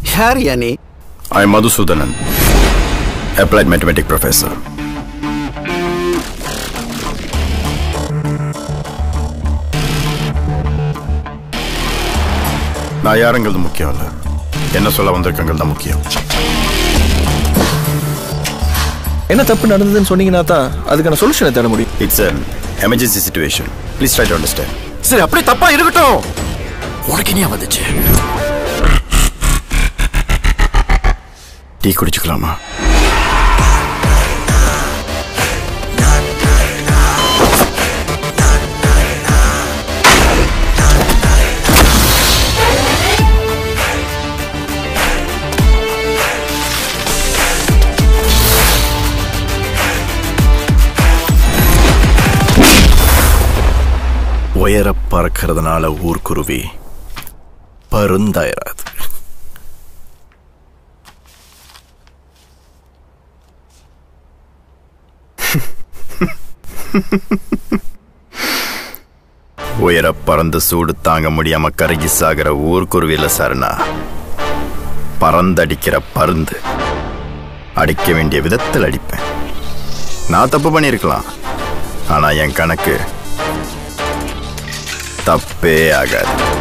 யார் யா நீ I Madhusudhanan applied mathematic professor நான் யாருங்கிறது முக்கியம் இல்லை என்ன சொல்ல வந்திருக்கங்கிறது தான் முக்கியம் என்ன தப்பு நடந்ததுன்னு சொன்னீங்கன்னா தான் அதுக்கான சொல்யூஷனை தேட முடியும் it's an emergency situation please try to understand சரி அப்படியே தப்பா இருக்கட்டும் உனக்கு என்ன வந்துச்சு டீ குடிச்சுக்கலாமா உயர பறக்கிறதுனால ஊர்க்குருவி பருந்தாயிராது உயர பறந்து சூடு தாங்க முடியாம கருகி சாகிற ஊர்க்குருவியில சரணா பறந்தடிக்கிற பருந்து அடிக்க வேண்டிய விதத்தில் அடிப்பேன் நான் தப்பு பண்ணியிருக்கலாம் ஆனா என் கணக்கு தப்பே ஆகாது